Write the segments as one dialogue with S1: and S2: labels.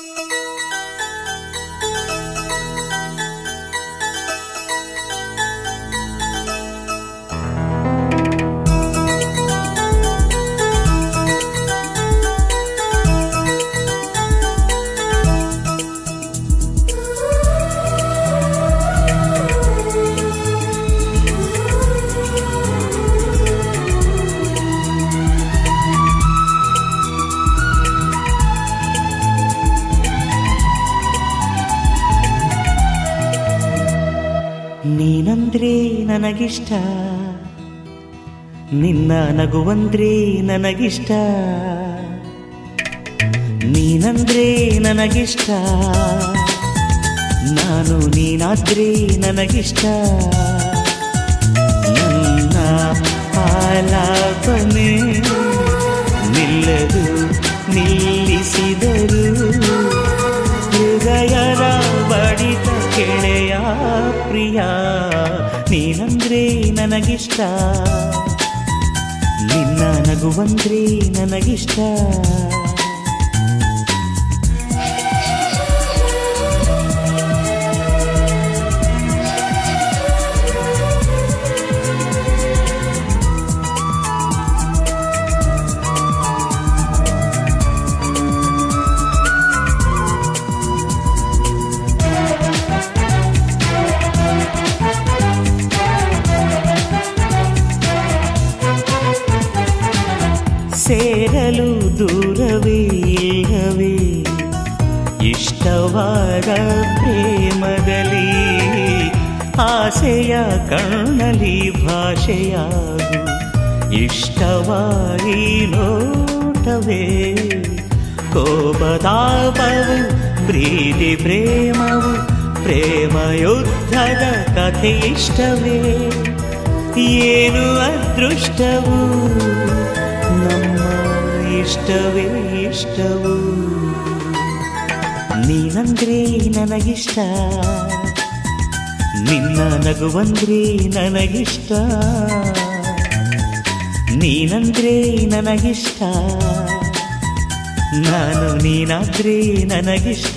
S1: ನೀನಂದ್ರೆ ನನಗಿಷ್ಟ ನಿನ್ನ ನಗುವಂದ್ರೆ ನನಗಿಷ್ಟ ನೀನಂದ್ರೆ ನನಗಿಷ್ಟ ನಾನು ನೀನಾದ್ರೆ ನನಗಿಷ್ಟ ನನ್ನ ಆಲಾಪನೆ ನಿಲ್ಲದು ನಿಲ್ಲಿಸಿದರು ಹೃದಯದ ಬಡಿತ ಕೆಳೆಯ ಪ್ರಿಯ ನೀನಂದ್ರೆ ನನಗಿಷ್ಟ ನಿನ್ನ ನಗುವಂದ್ರೆ ನನಗಿಷ್ಟ ಸೇರಲು ದೂರವೇ ಇಲ್ಲವೇ ಇಷ್ಟವಾದ ಪ್ರೇಮದಲ್ಲಿ ಆಸೆಯ ಕಣ್ಣಲ್ಲಿ ಭಾಷೆಯಾಗು ಇಷ್ಟವಾಗಿ ನೋಟವೇ ಕೋಪತಾಪವು ಪ್ರೀತಿ ಪ್ರೇಮವು ಪ್ರೇಮ ಯುದ್ಧದ ಕಥೆ ಇಷ್ಟವೇ ಏನು ಅದೃಷ್ಟವು ನಮ್ಮ ಇಷ್ಟವೇ ಇಷ್ಟವು ನೀನಂದ್ರೆ ನನಗಿಷ್ಟ ನಿನ್ನ ನಗುವಂದ್ರೆ ನನಗಿಷ್ಟ ನೀನಂದ್ರೆ ನನಗಿಷ್ಟ ನಾನು ನೀನಾದ್ರೆ ನನಗಿಷ್ಟ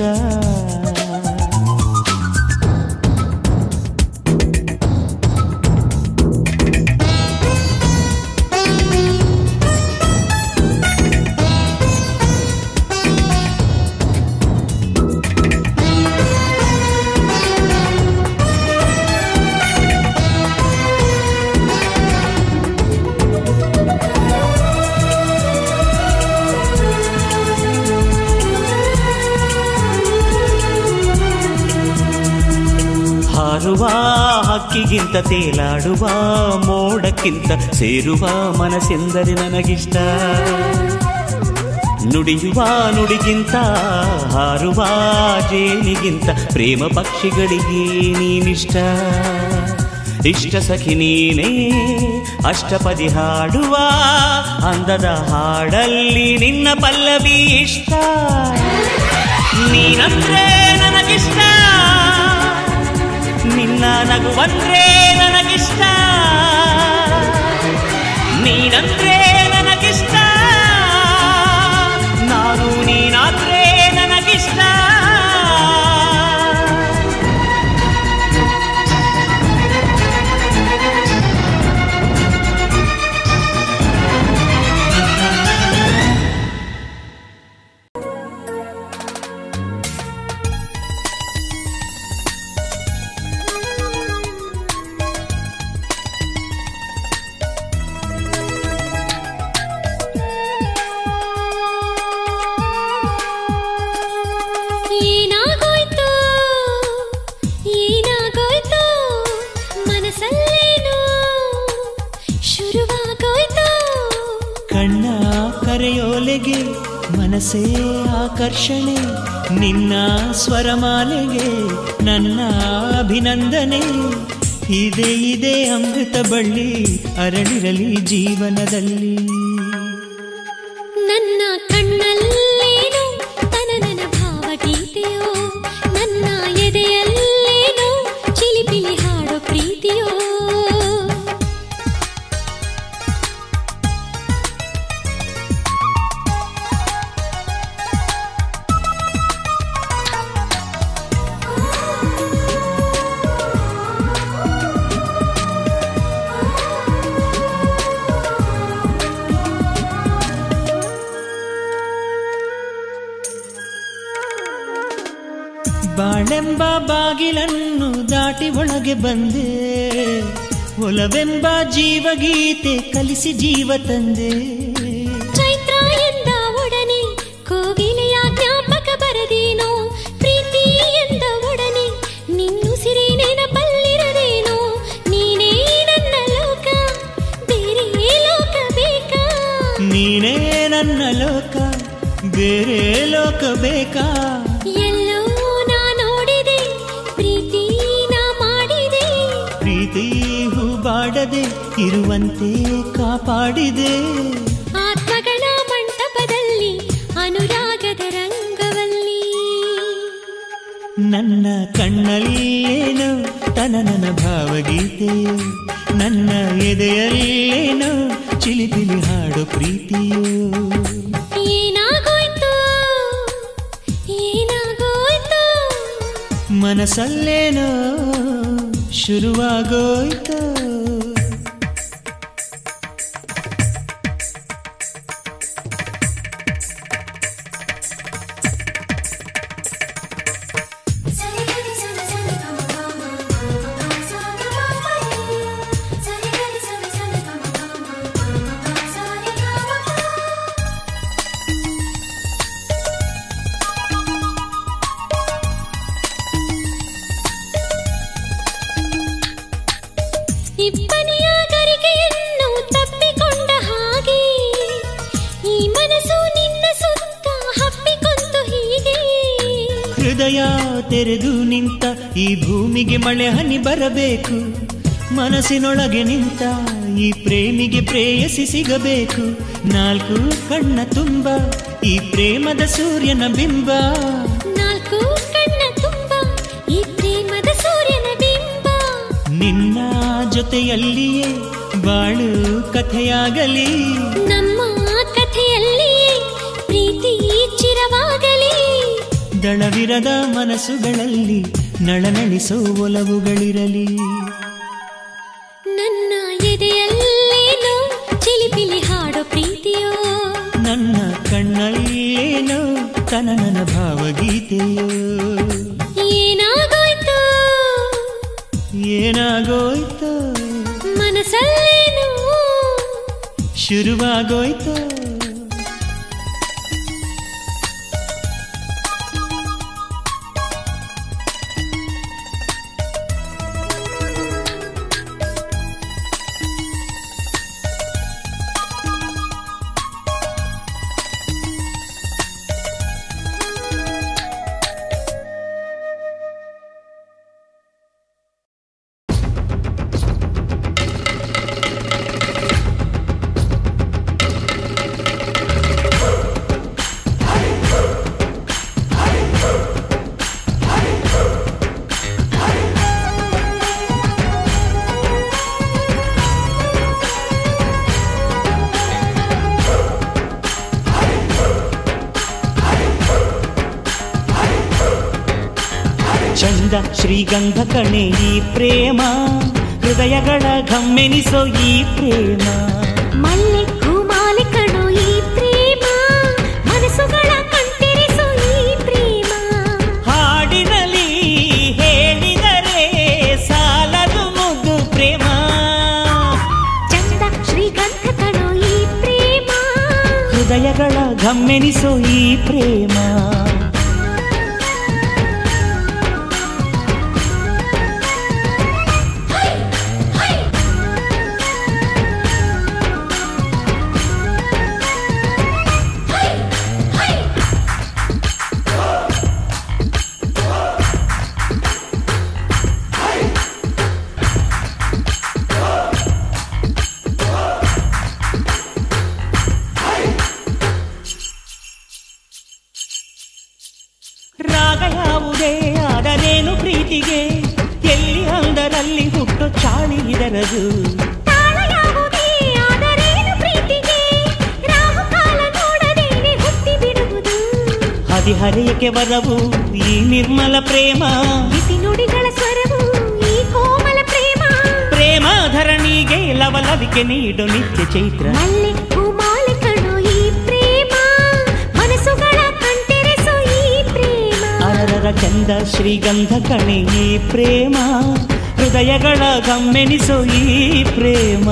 S1: ಹಾರುವ ಹಕ್ಕಿಗಿಂತ ತೇಲಾಡುವ ಮೋಡಕ್ಕಿಂತ ಸೇರುವ ಮನಸ್ಸೆಂದರೆ ನನಗಿಷ್ಟ ನುಡಿಯುವ ನುಡಿಗಿಂತ ಹಾರುವ ಜೇನಿಗಿಂತ ಪ್ರೇಮ ಪಕ್ಷಿಗಳಿಗೆ ನೀನಿಷ್ಟ ಇಷ್ಟ ಸಖಿ ನೀನೇ ಅಷ್ಟಪದಿ ಹಾಡುವ ಅಂದದ ಹಾಡಲ್ಲಿ ನಿನ್ನ ಪಲ್ಲವಿ ಇಷ್ಟ ನೀನಂದ್ರೆ ನನಗಿಷ್ಟ ನಿನ್ನ ನಗುವಂದ್ರೆ ನನಗಿಷ್ಟ ನೀನಂದ್ರೆ ನನಗಿಷ್ಟ ನಾನು ನೀನಾದ್ರೆ ನನಗಿಷ್ಟ
S2: ಏನಾಗೋಯ್ತು ಏನಾಗೋಯ್ತು ಮನಸ್ಸಲ್ಲೇನು ಶುರುವಾಗೋಯ್ತು
S1: ಕಣ್ಣ ಕರೆಯೋಲೆಗೆ ಮನಸ್ಸೇ ಆಕರ್ಷಣೆ ನಿನ್ನ ಸ್ವರಮಾಲೆಗೆ ನನ್ನ ಅಭಿನಂದನೆ ಇದೆ ಇದೆ ಅಮೃತ ಬಳ್ಳಿ ಅರಳಿರಲಿ ಜೀವನದಲ್ಲಿ
S2: ನನ್ನ ಕಣ್ಣಲ್ಲೇನು ತನನನ ಭಾವಗೀತೆಯೋ ನನ್ನ ಎದೆಯಲ್ಲೇನು ಚಿಲಿಪಿಲಿ ಹಾಡೋ ಪ್ರೀತಿಯೋ
S1: ಬಾಳೆಂಬ ಬಾಗಿಲನ್ನು ದಾಟಿ ಒಳಗೆ ಬಂದೆ ಒಲವೆಂಬ ಜೀವಗೀತೆ ಕಲಿಸಿ ಜೀವ ತಂದೆ
S2: ಚೈತ್ರ ಎಂದ ಒಡನೆ ಕೋಗಿಲೆಯ ಜ್ಞಾಪಕ ಬರದೇನೋ ಪ್ರೀತಿ ಎಂದ ಒಡನೆ ನಿನ್ನುಸಿರಿ ನೆನಪಲ್ಲಿರದೇನೋ ನೀನೇ ನನ್ನ ಲೋಕ ಬೇರೆ ಲೋಕ ಬೇಕಾ
S1: ನೀನೇ ನನ್ನ ಲೋಕ ಬೇರೆ ಲೋಕ ಬೇಕಾ
S2: ಎಲ್ಲೋ ನಾ ನೋಡಿದೆ ಪ್ರೀತಿ ನಾ ಮಾಡಿದೆ
S1: ಪ್ರೀತಿ ಹೂಬಾಡದೆ ಇರುವಂತೆ ಕಾಪಾಡಿದೆ
S2: ಆತ್ಮಗಳ ಮಂಟಪದಲ್ಲಿ ಅನುರಾಗದ ರಂಗವಲ್ಲಿ
S1: ನನ್ನ ಕಣ್ಣಲ್ಲೇನೋ ತನನನ ಭಾವಗೀತೆಯು ನನ್ನ ಎದೆಯಲ್ಲೇನೋ ಚಿಲಿಪಿಲಿ ಹಾಡು ಪ್ರೀತಿಯು
S2: ಏನಾಗೋಯ್ತು ಏನಾಗೋಯ್ತು
S1: ಮನಸ್ಸಲ್ಲೇನೋ ಶುರುವಾಗೋಯ್ತು
S2: ಇಬ್ಬನಿಯ ಗರಿಗೆಯನ್ನು ತಪ್ಪಿಕೊಂಡ ಹಾಗೆ ಈ ಮನಸ್ಸು ನಿನ್ನ ಸುತ್ತ ಹಪ್ಪಿಕೊಂತು ಹೀಗೆ
S1: ಹೃದಯ ತೆರೆದು ನಿಂತ ಈ ಭೂಮಿಗೆ ಮಳೆ ಹನಿ ಬರಬೇಕು ಮನಸ್ಸಿನೊಳಗೆ ನಿಂತ ಈ ಪ್ರೇಮಿಗೆ ಪ್ರೇಯಸಿ ಸಿಗಬೇಕು ನಾಲ್ಕು ಕಣ್ಣ ತುಂಬ ಈ ಪ್ರೇಮದ ಸೂರ್ಯನ ಬಿಂಬ
S2: ನಾಲ್ಕು ಕಣ್ಣ ತುಂಬ ಈ ಪ್ರೇಮದ ಸೂರ್ಯನ ಬಿಂಬ
S1: ನಿನ್ನ ಜೊತೆಯಲ್ಲಿಯೇ ಬಾಳು ಕಥೆಯಾಗಲಿ
S2: ನಮ್ಮ ಕಥೆಯಲ್ಲಿಯೇ ಪ್ರೀತಿ ಚಿರವಾಗಲಿ
S1: ದಳವಿರದ ಮನಸ್ಸುಗಳಲ್ಲಿ ನಳನಳಿಸೋ ಒಲವುಗಳಿರಲಿ
S2: ನನ್ನ ಎದೆಯಲ್ಲೇನೋ ಚಿಲಿಪಿಲಿ ಹಾಡೋ ಪ್ರೀತಿಯೋ
S1: ನನ್ನ ಕಣ್ಣಲ್ಲೇನೋ ತನನನ ಭಾವಗೀತೆಯೋ
S2: ಏನಾಗೋಯ್ತು
S1: ಏನಾಗೋಯ್ತೋ
S2: ಮನಸ್ಸಲ್ಲೇನೋ
S1: ಶುರುವಾಗೋಯ್ತೋ ಚಂದ ಶ್ರೀಗಂಧ ಕಣೆ ಈ ಪ್ರೇಮ ಹೃದಯಗಳ ಘಮ್ಮೆನಿಸೋ ಈ ಪ್ರೇಮ
S2: ಮಲ್ಲೆ ಹೂಮಾಲೆ ಕಣೋ ಈ ಪ್ರೇಮ ಮನಸ್ಸುಗಳ ಕಣ್ತೆರೆಸೋ ಈ ಪ್ರೇಮ
S1: ಹಾಡಿನಲ್ಲಿ ಹೇಳಿದರೆ ಸಾಲದು ಮುದ್ದು ಪ್ರೇಮ
S2: ಚಂದ ಶ್ರೀಗಂಧ ಕಣೋ ಈ ಪ್ರೇಮ
S1: ಹೃದಯಗಳ ಘಮ್ಮೆನಿಸೋ ಈ ಪ್ರೇಮ ರಾಗ ಯಾವುದೇ ಆದರೇನು ಪ್ರೀತಿಗೆ ಎಲ್ಲಿ ಅಂದರಲ್ಲಿ ಹುಟ್ಟು ಚಾಳಿ ಇದರದು
S2: ತಾಳ ಯಾವುದೇ ಆದರೇನು ಪ್ರೀತಿಗೆ ರಾಹುಕಾಲ ನೋಡದೇನೆ ಹುಟ್ಟಿ ಬಿಡುವುದು
S1: ಹದಿಹರೆಯಕ್ಕೆ ವರವು ಈ ನಿರ್ಮಲ ಪ್ರೇಮ
S2: ಬಿಸಿ ನುಡಿಗಳ ಸ್ವರವು ಈ ಕೋಮಲ ಪ್ರೇಮ
S1: ಪ್ರೇಮ ಧರಣಿಗೆ ಲವಲವಿಕೆ ನೀಡು ನಿತ್ಯ ಚೈತ್ರ
S2: ಮಲ್ಲೆ ಹೂಮಾಲೆ ಕಣೋ ಈ ಪ್ರೇಮ ಮನಸ್ಸುಗಳ ಕಣ್ತೆರೆಸೋ ಈ ಪ್ರೇಮ
S1: ಅರರರ ಚಂದ ಶ್ರೀಗಂಧ ಕಣೆ ಈ ಪ್ರೇಮ ಹೃದಯಗಳ ಗಮ್ಮೆನಿಸೋ ಈ ಪ್ರೇಮ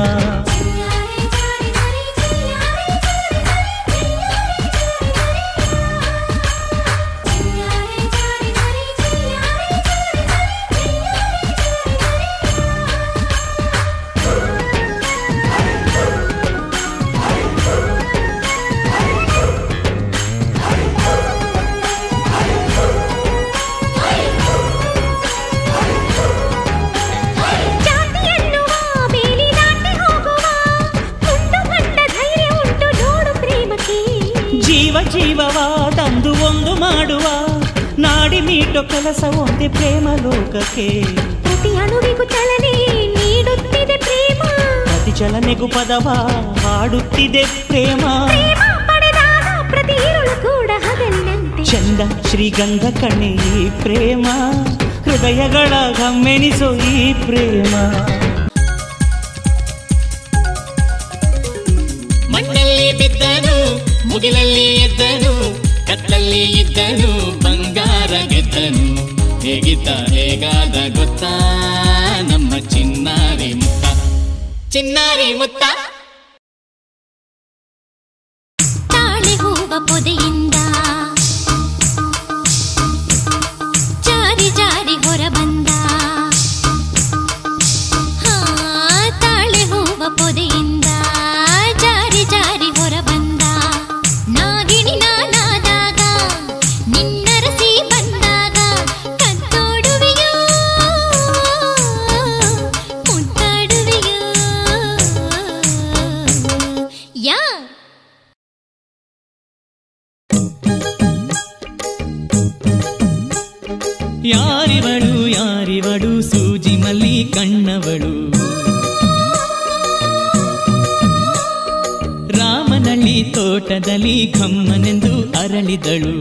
S2: ಜಾತಿ ಎನ್ನುವ ಬೇಲಿ ದಾಟಿ ಹೋಗುವ ಉಂಟು ಕಂಡ ಧೈರ್ಯ ಉಂಟು ನೋಡು ಪ್ರೇಮಕ್ಕೆ
S1: ಜೀವ ಜೀವವ ತಂದು ಒಂದು ಮಾಡುವ ನಾಡಿ ಮೀಟೋ ಕೆಲಸ ಒಂದೇ ಪ್ರೇಮ ಲೋಕಕ್ಕೆ
S2: ಪ್ರತಿ ಅಣುವಿಗೂ ಚಲನೆ ನೀಡುತ್ತಿದೆ ಪ್ರೇಮ
S1: ಪ್ರತಿ ಚಲನೆಗೂ ಪದವ ಹಾಡುತ್ತಿದೆ ಪ್ರೇಮ
S2: ಪ್ರೇಮ ಪಡೆದಾಗ ಪ್ರತಿ ಇರುಳು ಕೂಡ ಹಗಲಿನಂತೆ
S1: ಚಂದ ಶ್ರೀಗಂಧ ಕಣೆ ಈ ಪ್ರೇಮ ಹೃದಯಗಳ ಗಮ್ಮೆನಿಸೋ ಈ ಪ್ರೇಮ
S3: ಮಣ್ಣಲ್ಲಿ ಬಿದ್ದನು ಮುಗಿಲಲ್ಲಿ ಎದ್ದನು ಕತ್ತಲ್ಲಿ ಇದ್ದನು ಬಂಗಾರ ಗೆದ್ದನು ಹೇಗಿದ್ದ ಹೇಗಾದ ಗೊತ್ತಾ ನಮ್ಮ ಚಿನ್ನಾರಿ ಮುತ್ತ ಚಿನ್ನಾರಿ ಮುತ್ತ
S2: ತಾಳೆ ಹೂವ ಪೊದೆಯಿಂದ ಜಾರಿ ಜಾರಿ ಹೊರ ಬಂದ ಹಾ ತಾಳೆ ಹೂವ ಪೊದೆಯಿಂದ ಜಾರಿ ಜಾರಿ ಹೊರ ಬಂದ ನಾಗಿಣಿ ನಾನಾದಾಗ ನಿನ್ನರಸಿ ಬಂದಾಗ ಕತ್ತೋಡುವೆಯೋ ಮುದ್ದಾಡುವೆಯೋ ಯಾ
S1: ಯಾರಿವಳು ಯಾರಿವಳು ಸೂಜಿ ಮಲ್ಲಿ ಕಣ್ಣವಳು ರಾಮನಳ್ಳಿ ತೋಟದಲ್ಲಿ ಘಮ್ಮನೆಂದು ಅರಳಿದಳು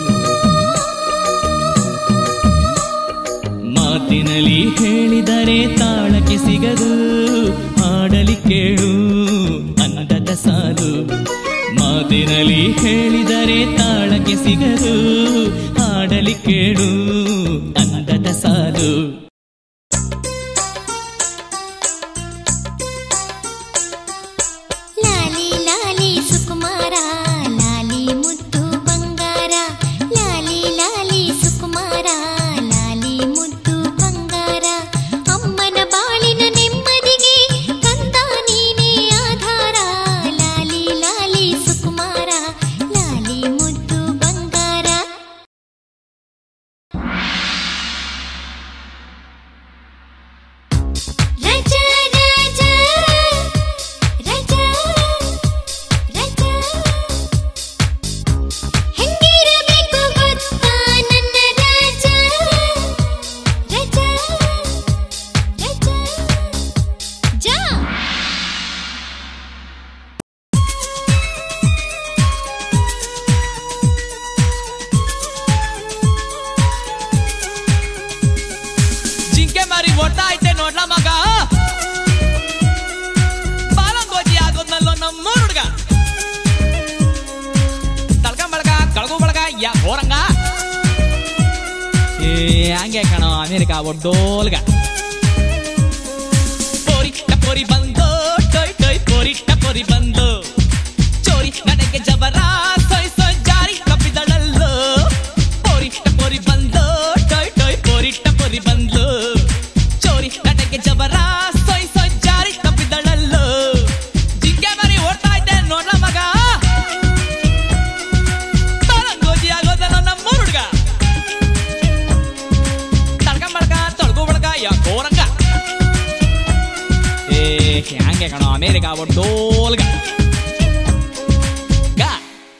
S1: ಮಾತಿನಲ್ಲಿ ಹೇಳಿದರೆ ತಾಳಕ್ಕೆ ಸಿಗದು ಹಾಡಲಿ ಕೇಳು ಅಂದದ ಸಾಲು ಮಾತಿನಲ್ಲಿ ಹೇಳಿದರೆ ತಾಳಕ್ಕೆ ಸಿಗದು ಹಾಡಲಿ ಕೇಳು ಅಂದದ ಸಾಲು
S2: ಲಾಲಿ ಲಾಲಿ ಸುಕುಮಾರ ಲಾಲಿ ಮುದ್ದು ಬಂಗಾರ ಲಾಲಿ ಲಾಲಿ ಸುಕುಮಾರ ಲಾಲಿ ಮುದ್ದು ಬಂಗಾರ ಅಮ್ಮನ ಬಾಳಿನ ನೆಮ್ಮದಿಗೆ ಕಂದ ನೀನೇ ಆಧಾರ ಲಾಲಿ ಲಾಲಿ ಸುಕುಮಾರ ಲಾಲಿ ಮುದ್ದು ಬಂಗಾರ ರಜ ರಜ ರಜ ರಜ ಹೆಂಗಿರಬೇಕು ಗೊತ್ತಾ ನನ್ನ ರಾಜ ರಜ ರಜ ಜಾ
S3: ಜಿಂಕೆ ಮಾರಿ ಓಡ್ತಾ ಐತೆ ನೋಡ್ಲ ಮಗ ಬಾಲಂಗೋಜಿ ಆಗೋದ್ನಲ್ಲೋ ನಮ್ಮ ಹುಡುಗ ತಳ್ಕ ಬಳಗ ಕಳಗು ಬಳಗ ಯಾ ಹೋರಂಗ ಏ ಹಂಗೆ ಕಣೋ ಅಮೇರಿಕಾ ಒಡ್ಡೋಲ್ಗ ಪೋರಿ ಟಪೋರಿ ಬಂದು ಟೊಯ್ ಟೊಯ್ ಪೋರಿ ಟಪೋರಿ ಬಂದು ಚೋರಿ ನನಗೆ ಜಬರ ಸೊಯ್ ಸೊಯ್ ಜಾರಿ ಕಪ್ಪಿದಳಲ್ಲೋ ಪೋರಿ ಟಪೋರಿ ಬಂದು ಟೊಯ್ ಟೊಯ್ ಪೋರಿ ಟಪೋರಿ ಬಂದು ಚೋರಿ ನನಗೆ ಜಬರ ಸೊಯ್ ಸೊಯ್ ಜಾರಿ ಕಪ್ಪಿದಳಲ್ಲೋ ಜಿಂಕೆ ಮರಿ ಓಡ್ತಾ ಇದ್ದೆ ನೋಡ್ಲ ಮಗ ಬಾಲಂಗೋಜಿ ಆಗೋದಲ್ಲ ನಮ್ಮ ಹುಡುಗ ತಡ್ಕ ಬಡ್ಕ ತೊಳ್ಗು ಬಡ್ಕ ಯಾ ಕೋರಂಗ ಏ ಹಂಗೆ ಕಣೋ ಅಮೇರಿಕಾ ಒಡ್ಡೋಲ್ಗ ಗಾ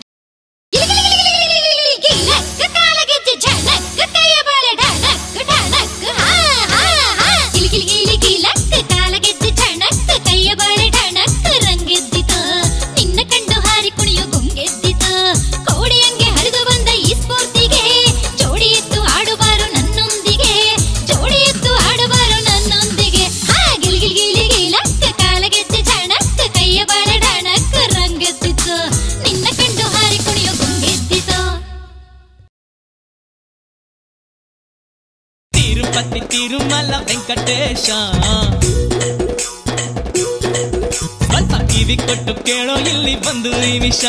S2: ಗಿಲಕ್ ಕಾಲಗೆಜ್ಜೆ ಝಲಕ್ ಕೈಯ ಬಾಳೆ ಢನಕ್ ಢನಕ್ ಹಾ ಹಾ ಹಾ ಗಿಲಿ ಗಿಲಿ ಗಿಲಿ ಗಿಲಕ್ ಕಾಲಗೆಜ್ಜೆ ಝಣಕ್ ಕೈಯ ಬಾಳೆ ಢನಕ್ ರಂಗೆದ್ದಿತು ನಿನ್ನ ಕಂಡು ಹಾರಿ ಕುಣಿಯೋ ಗುಂಗೆದ್ದಿತು ಕೋಡಿಯಂಗೆ ಹರಿದು ಬಂದ ಈ ಸ್ಫೂರ್ತಿಗೆ ಜೋಡಿ ಎತ್ತು ಆಡುವಾರು ನನ್ನೊಂದಿಗೆ ಜೋಡಿ ಎತ್ತು ಆಡುವಾರು ನನ್ನೊಂದಿಗೆ ಹಾ ಗಿಲಿ ಗಿಲಿ ಗಿಲಿ ಗಿಲಕ್ ಕಾಲಗೆಜ್ಜೆ ಝಣಕ್ ಕೈಯ ಬಾಳೆ
S3: ತಿರುಪತಿ ತಿರುಮಲ ವೆಂಕಟೇಶ ಸ್ವಲ್ಪ ಕಿವಿ ಕೊಟ್ಟು ಕೇಳೋ ಇಲ್ಲಿ ಬಂದು ನಿಮಿಷ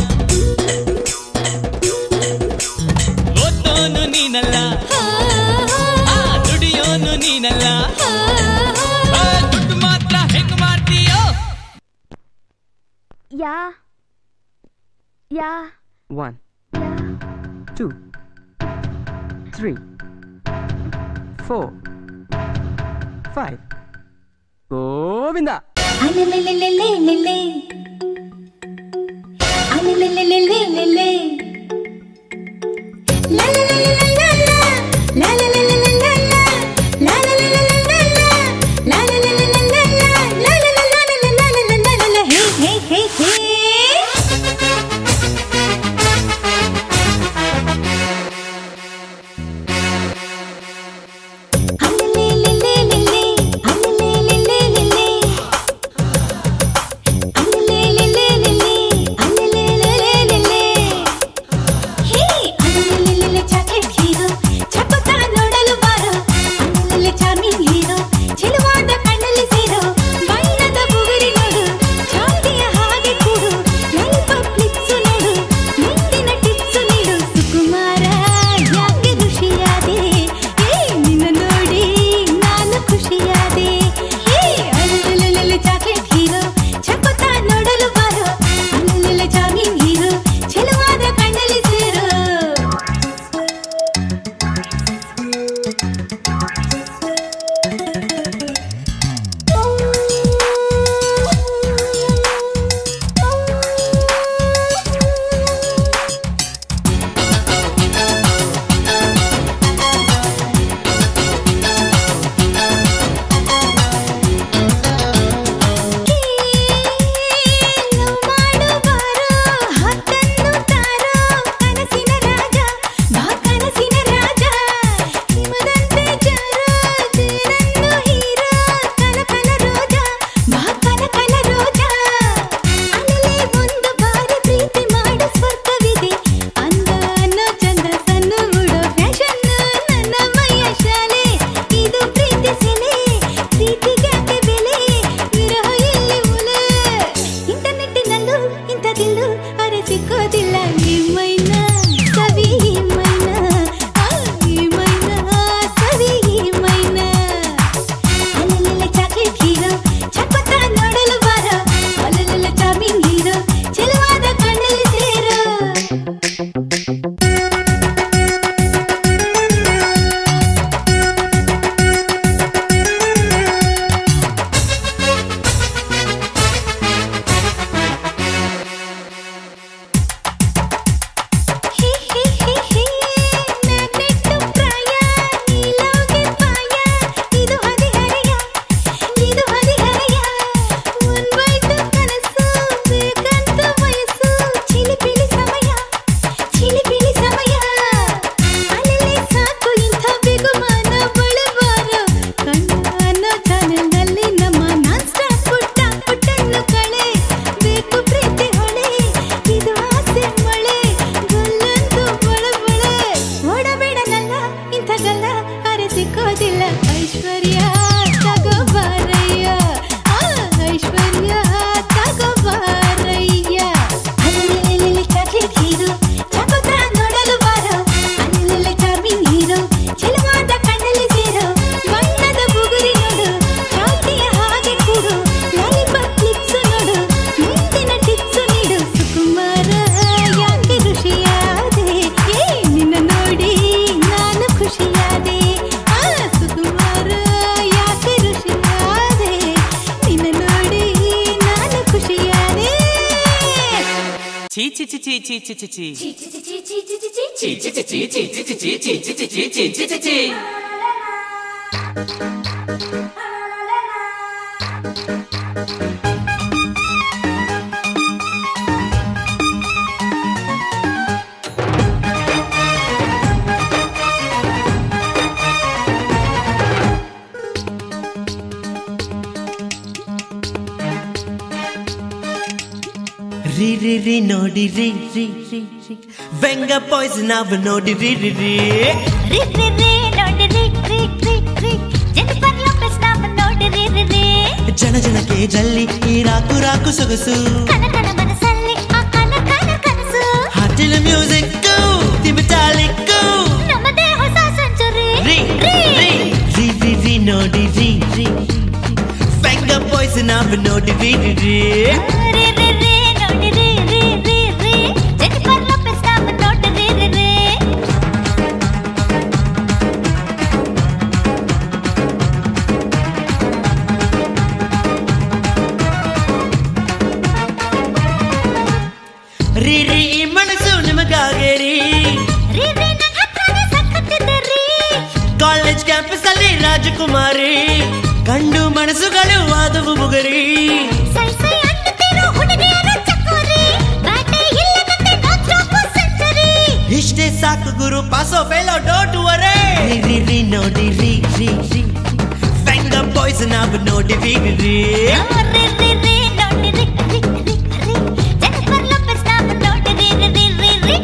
S3: ಓದೋನು ನೀನಲ್ಲ ಆ ದುಡಿಯೋನು ನೀನಲ್ಲ ಆ, ದುಡ್ಡು ಮಾತ್ರ ಹೆಂಗ್ ಮಾಡ್ತೀಯೋ
S4: ಯಾ ಯಾ
S5: One, two, three, four, five. Govinda!
S2: ಅಲೆಲೆಲೆಲೆಲೆಲೆಲೆ. ಅಲೆಲೆಲೆಲೆಲೆಲೆಲೆ. ಲಾಲಾಲಾಲಾಲಾಲಾ. ಲಾಲಾಲಾಲಾಲಾಲಾ. ಲಾಲಾಲಾಲಾಲಾಲಾ. ಲಾಲಾಲಾಲಾಲಾಲಾ. ಲಾಲಾಲಾಲಾಲಾಲಾಲಾಲಾಲಾಲಾ. ಹೇ, ಹೇ, ಹೇ, ಹೇ. ಅಲೆಲೆಲೆಲೆಲೆಲೆ. ಅಲೆಲೆಲೆಲೆಲೆಲೆ. ಅಲೆಲೆಲೆಲೆಲೆಲೆ. ಅಲೆಲೆಲೆಲೆಲೆಲೆ. ಹೇ, ಅಲೆಲೆಲೆಲೆಲೆ ಚಾಕ್ಲೇಟ್ ಹೀರೋ. ಚಪತ ನೋಡಲು ಬಾರೋ. ಅಲೆಲೆಲೆ ಚಾರ್ಮಿಂಗ್ ಹೀರೋ. ಚೆಲುವಾದ ಕಣ್ಣಲ್ಲಿ ಸೇರೋ. ಬಣ್ಣದ ಬುಗುರಿ ನೋಡು. ಚಾಲ್ದಿಯ ಹಾಗೆ ಕೂಡು. ಲಾಲಿಪಾಪ್ ಲಿಪ್ಸು ನೋಡು. ಮುಂದಿನ ಟಿಪ್ಸು ನೀಡು. ಸುಕುಮಾರ ಯಾಕೆ ಋಷಿಯಾದೆ ಹೇ, ನಿನ್ನ ನೋಡಿ ನಾನು ಖುಷಿಯಾದೆ ಹೇ, ಅಲೆಲೆಲೆಲೆಲೆ ಚಾಕ್ಲೇಟ್ ಹೀರೋ. ಚಪತ ನೋಡಲು ಬಾರೋ. ಅಲೆಲೆಲೆ ಚಾರ್ಮಿಂಗ್ ಹೀರೋ. ಚೆಲುವಾದ ಕಣ್ಣಲ್ಲಿ ಸೇರೋ ಲವ್ ಮಾಡು ಬಾರೋ ಹತ್ತನ್ನು ತಾರೋ ಕನಸಿನ ರಾಜ ಬಾ ಕನಸಿನ ರಾಜ ಹಿಮದಂತೆ ಜಾರೋ ಜೇನನ್ನು ಹೀರೋ ಕಲ ಕಲ ರೋಜ ಬಾ ಕಲ ಕಲ ರೋಜ ಅಲ್ಲೇ ಒಂದು ಬಾರಿ ಪ್ರೀತಿ ಮಾಡು ಸ್ವರ್ಗವಿದೆ ಅಂದ ಅನ್ನೋ ಚಂದ ಸಣ್ಣ ಉಡೋ ಫ್ಯಾಷನ್ ನನ್ನ ಮೈಯ ಶಾಲೆ ಇದು ಪ್ರೀತಿ ಸೆಲೆ ಪ್ರೀತಿಗ್ಯಾಕೆ ಬೆಲೆ ವಿರಹ ಇಲ್ಲಿ ಮುಲೆ ಇಂಟರ್ನೆಟ್ಟಿನಲ್ಲೂ ಇಂಥದಿಲ್ಲೂ ಅರೆ ಸಿಕ್ಕೋದಿಲ್ಲ ಈ ಮೈನ ಸವಿ ಈ ಮೈನ ಆ, ಈ ಮೈನ ಸವಿ ಈ ಮೈನ ಅಲ್ಲೆಲ್ಲ ಚಾಕ್ಲೇಟ್ ಹೀರೋ ಚಪ್ಪತ್ತ ನೋಡಲು ಬಾರೋ ಅಲ್ಲೆಲ್ಲ ಚಾರ್ಮಿಂಗ್ ಹೀರೋ ಚೆಲುವಾದ ಕಣ್ಣಲ್ಲಿ ಸೇರೋ ಹೇ ಹೇ ಹೇ ಹೇ ನನ್ನೆಟ್ಟು ಪ್ರಾಯ ನೀಲೋಗೆ ಪಾಯ ಇದು ಹದಿಹರೆಯ ಇದು ಹದಿಹರೆಯ ಒನ್ ಬೈಟು ಕನಸು ಬೇಕಂತ ವಯಸ್ಸು ಚಿಲಿಪಿಲಿ ಸಮಯ ಚಿಲಿಪಿಲಿ ಸಮಯ ಅಲ್ಲಲ್ಲಿ ಸಾಕು ಇಂಥ ಬಿಗುಮಾನ ಬಳುವಾರು ಕಣ್ಣು ಅನ್ನೋ ಚಾನೆಲ್ನಲ್ಲಿ ನಮ್ಮ ನಾನ್ ಸ್ಟಾಪ್ ಪುಟ್ಟ ಪುಟ್ಟನ್ನು ಕಳೆ ಬೇಕು ಪ್ರೀತಿ ಹೊಳೆ ಇದು ಆಸೆ ಮಳೆ ಗಲ್ಲಂತೂ ಬಳ ಬಳೆ ಓಡಬೇಡ ನನ್ನ ಇಂಥ ಗಲ್ಲ ಅರೆ ಸಿಕ್ಕೋದಿಲ್ಲ ಐಶ್ವರ್ಯ ತಗೋಬಾರಯ್ಯ ಆ ಐಶ್ವರ್ಯ ತಗೋಬಾರಯ್ಯ ಅಲ್ಲೆಲ್ಲೆಲ್ಲೆಲ್ಲೆ ಚಾಕ್ಲೇಟ್ ಹೀರೋ ಚಕೋತ ನೋಡಲು ಬಾರೋ ಅಲ್ಲೆಲ್ಲೆಲ್ಲೆ ಚಾರ್ಮಿಂಗ್ ಹೀರೋ ಚೆಲುವಾದ ಕಣ್ಣಲ್ಲಿ ಸೇರೋ ಬಣ್ಣದ ಬುಗುರಿ ನೋಡು ಚಾಲ್ತಿಯ ಹಾಗೆ ಕೂಡು ಲಾಲಿಪಾಪ್ ಲಿಪ್ಸು ನೋಡು ಮುಂದಿನ ಟಿಪ್ಸು ನೀಡು ಸುಕುಮಾರ ಯಾಕೆ ಋಷಿಯಾದೆ ಏ ನಿನ್ನ ನೋಡಿ ನಾನು ಖುಷಿಯಾದೆ ಆ ಸುಕುಮಾರ ಯಾಕೆ ಋಷಿಯಾದೆ ನಿನ್ನ ನೋಡಿ ನಾನು ಖುಷಿಯಾದೆ
S3: ಛೀ ಛೀ ಛೀ ಛೀ ಛೀ ಛೀ ಛೀ ಛೀ
S2: ಚಿ ಚಿ ಚಿ ಚಿ ಚಿ ಚಿ ಚಿ ಚಿ
S3: ಛೀ ಛೀ ಛೀ ಛೀ ಛೀ ಛೀ ಛೀ ಛೀ ಛೀ ಛೀ ಛೀ ಛೀ ಛೀ ಛೀ
S1: ರೀ ರೀ ರೀ ನೋಡಿ ರೀ ರೀ ರೀ ರೀ ವೆಂಗ ಬಾಯ್ಸ್ ನಾವು ನೋಡಿ ರೀ ರೀ ರೀ
S2: ರಿ ರಿ ರಿ ನೋಡಿ ರಿ ರಿ ರಿ ಜೆನಿಫರ್ ಲೋಪೆಸ್ ನಾಮ ನೋಡಿರಿ ರೀ ರೀ
S6: ಜನ ಜನಕ್ಕೆ ಜಲ್ಲಿ ಈ ರಾಕು ರಾಕು ಸೊಗಸು
S2: ಕನ ಕನ ಮನಸ್ಸಲ್ಲಿ ಆ ಕನ ಕನ ಕನಸು
S6: ಹಾಟಿನ ಮ್ಯೂಸಿಕ್ ತಿಮಿಟಾಲಿಕ್
S2: ನಮ್ಮದೇ ಹೊಸ ಸೆಂಚುರಿ
S6: ರೀ ರೀ ರೀ ರೀ ರೀ ನೋಡಿ ರೀ ರೀ ಫೆಂಗರ್ ಬಾಯ್ಸ್ ನಾವು ನೋಡಿ ರೀ ರೀ ರೀ
S2: ರೀ ರೀ ರೀ ನೋಡಿರಿ ರೀ ರೀ ರೀ ಜೆನಿಫರ್ ಲೋಪೆಸ್ ನಾಮ ನೋಡಿರಿ ರೀ ರೀ
S6: ರೀ ರೀ ಈ ಮನಸ್ಸು ನಿಮಗಾಗೆ ರೀ
S2: ರೀ ರೀ ನನ್ನ ಹತ್ರನೇ ಸಕ್ಕತ್ತಿದೆ ರೀ
S6: ಕಾಲೇಜ್ ಕ್ಯಾಂಪಸ್ ಅಲ್ಲಿ ರಾಜಕುಮಾರಿ ಗಂಡು ಮನಸ್ಸುಗಳು ಆದವು ಮುಗರಿ
S2: ಸೈ ಸೈ ಅನ್ನುತ್ತಿರೋ ಹುಡುಗಿಯರು ಚಕೋರಿ ಬ್ಯಾಟೆ ಇಲ್ಲದಂತೆ ನಾನ್ ಸ್ಟಾಪ್ ಸೆಂಚುರಿ
S6: ಇಷ್ಟೇ ಸಾಕು ಗುರು ಪಾಸೋ ಫೇಲೋ ಡೋಂಟ್ ವರೇ ರೀ ರೀ ರೀ ನೋಡಿ ರೀ ರೀ ರೀ ಫೆಂಗರ್ ಬಾಯ್ಸ್ ನಾವು ನೋಡಿ ರೀ ರೀ ರೀ
S2: ರೀ ರೀ ರೀ ನೋಡಿರಿ ರೀ ರೀ ರೀ ಜೆನಿಫರ್ ಲೋಪೆಸ್ ನಾಮ ನೋಡಿರಿ ರೀ ರೀ ರೀ ರೀ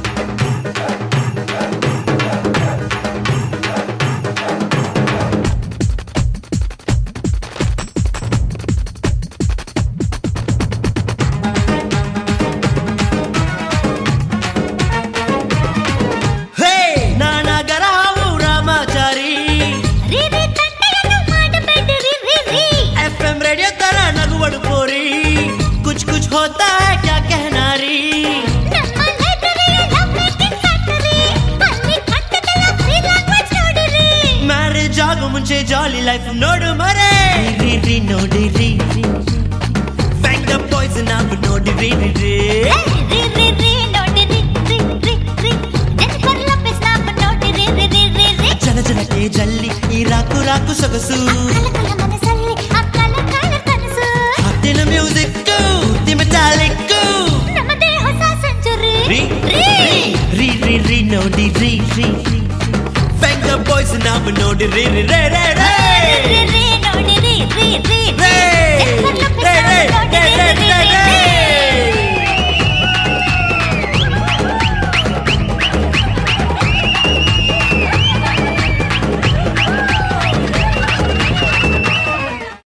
S6: ಹೇ ನಾನಾಗರ ಹಾವು ರಾಮಾಚಾರಿ
S2: ರೀ ರೀ ತಂಟೆಯನ್ನು ಮಾಡಬೇಡಿರಿ ರೀ ರೀ
S6: ಎಫ್ ಎಂ ರೇಡಿಯೋ ತರ ನಗುವಡು ಪೋರಿ ಕುಚ್ ಕುಚ್ ಹೋತಾ ಹೈ ಕ್ಯಾ कहना ರೀ
S2: ನಮ್ಮ ಲೈಬ್ರರಿಯ ಲವ್ ಮೇಕಿಂಗ್ ಫ್ಯಾಕ್ಟರಿ ಅಲ್ಲಿ ಕಟ್ಟದಲ್ಲ ಫ್ರೀ ಲ್ಯಾಂಗ್ವೇಜ್ ನೋಡಿರಿ
S6: ಮ್ಯಾರೇಜ್ ಆಗೋ ಮುಂಚೆ ಜಾಲಿ ಲೈಫ್ ನೋಡು ಮರೆ ರೀ ರೀ ನೋಡಿ ರೀ ರೀ ಫೆಂಗರ್ ಬಾಯ್ಸ್ ನಾವು ನೋಡಿ ರೀ ರೀ ರೀ
S2: ರೀ ರೀ ರೀ ನೋಡಿರಿ ರೀ ರೀ ರೀ ಜೆನಿಫರ್ ಲೋಪೆಸ್ ನಾಮ ನೋಡಿರಿ ರೀ ರೀ ರೀ ರೀ
S6: ಜನ ಜನಕ್ಕೆ ಜಲ್ಲಿ ಈ ರಾಕು ರಾಕು ಸೊಗಸು
S2: ಕಲ ಕಲ ಮನಸ್ಸಲ್ಲಿ ಆ ಕಲ ಕಲ ಕನಸು
S6: ಹಾಟಿನ ಮ್ಯೂಸಿಕ್ ಮೆಟಾಲಿಕ್
S2: ನಮ್ಮದೇ ಹೊಸ ಸೆಂಚುರಿ
S6: ರೀ
S2: ರೀ
S6: ರೀ ರೀ ರೀ ನೋಡಿ ರೀ ರೀ ಫೆಂಗರ್ ಬಾಯ್ಸ್ ನಾವು ನೋಡಿ ರೀ ರೀ ರೇ ರೇ ರೇ
S2: ರೀ ರೀ